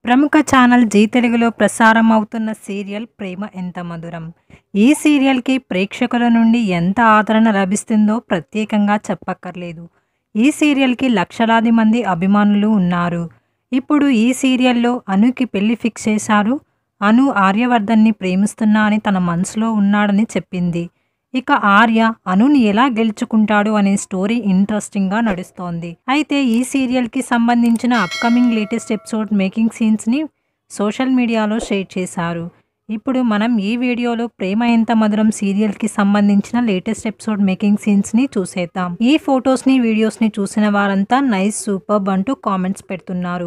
ప్రముఖ channel G తెలుగులో ప్రసారం అవుతున్న సీరియల్ ప్రేమ ఎంత మధురం ఈ సీరియల్కి ప్రేక్షకుల నుండి ఎంత ఆదరణ లభిస్తుందో ప్రత్యేకంగా చెప్పక్కర్లేదు ఈ సీరియల్కి లక్షలాది మంది అభిమానులు ఉన్నారు ఇప్పుడు ఈ సీరియల్లో అనుకి పెళ్లి ఫిక్స్ చేశారు అను ఆర్యవర్ధన్ని ప్రేమిస్తున్నా అని తన మనసులో ఉన్నాడని చెప్పింది ఇక ఆర్య అనుని ఎలా గెలుచుకుంటాడు అనే స్టోరీ ఇంట్రెస్టింగ్గా నడుస్తోంది అయితే ఈ సీరియల్కి సంబంధించిన అప్కమింగ్ లేటెస్ట్ ఎపిసోడ్ మేకింగ్ సీన్స్ని సోషల్ మీడియాలో షేర్ చేశారు ఇప్పుడు మనం ఈ వీడియోలో ప్రేమ ఎంత మధురం సీరియల్కి సంబంధించిన లేటెస్ట్ ఎపిసోడ్ మేకింగ్ సీన్స్ని చూసేద్దాం ఈ ఫొటోస్ని వీడియోస్ని చూసిన వారంతా నైస్ సూపర్బ్ అంటూ కామెంట్స్ పెడుతున్నారు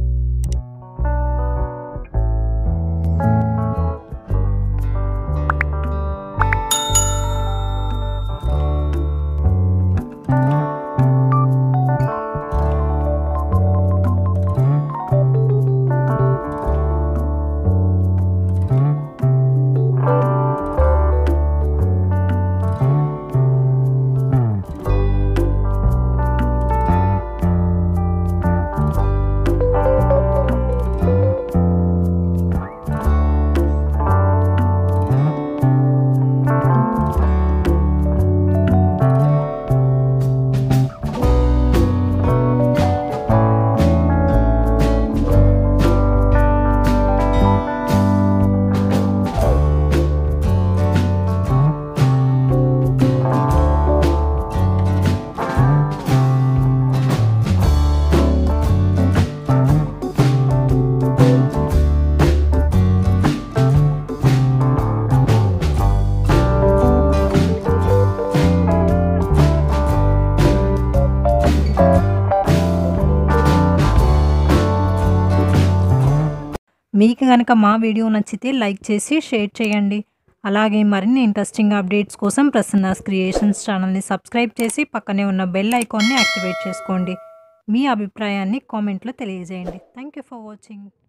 మీకు కనుక మా వీడియో నచ్చితే లైక్ చేసి షేర్ చేయండి అలాగే మరిన్ని ఇంట్రెస్టింగ్ అప్డేట్స్ కోసం ప్రసన్నాస్ క్రియేషన్స్ ఛానల్ని సబ్స్క్రైబ్ చేసి పక్కనే ఉన్న బెల్ ఐకాన్ని యాక్టివేట్ చేసుకోండి మీ అభిప్రాయాన్ని కామెంట్లో తెలియజేయండి థ్యాంక్ యూ ఫర్ వాచింగ్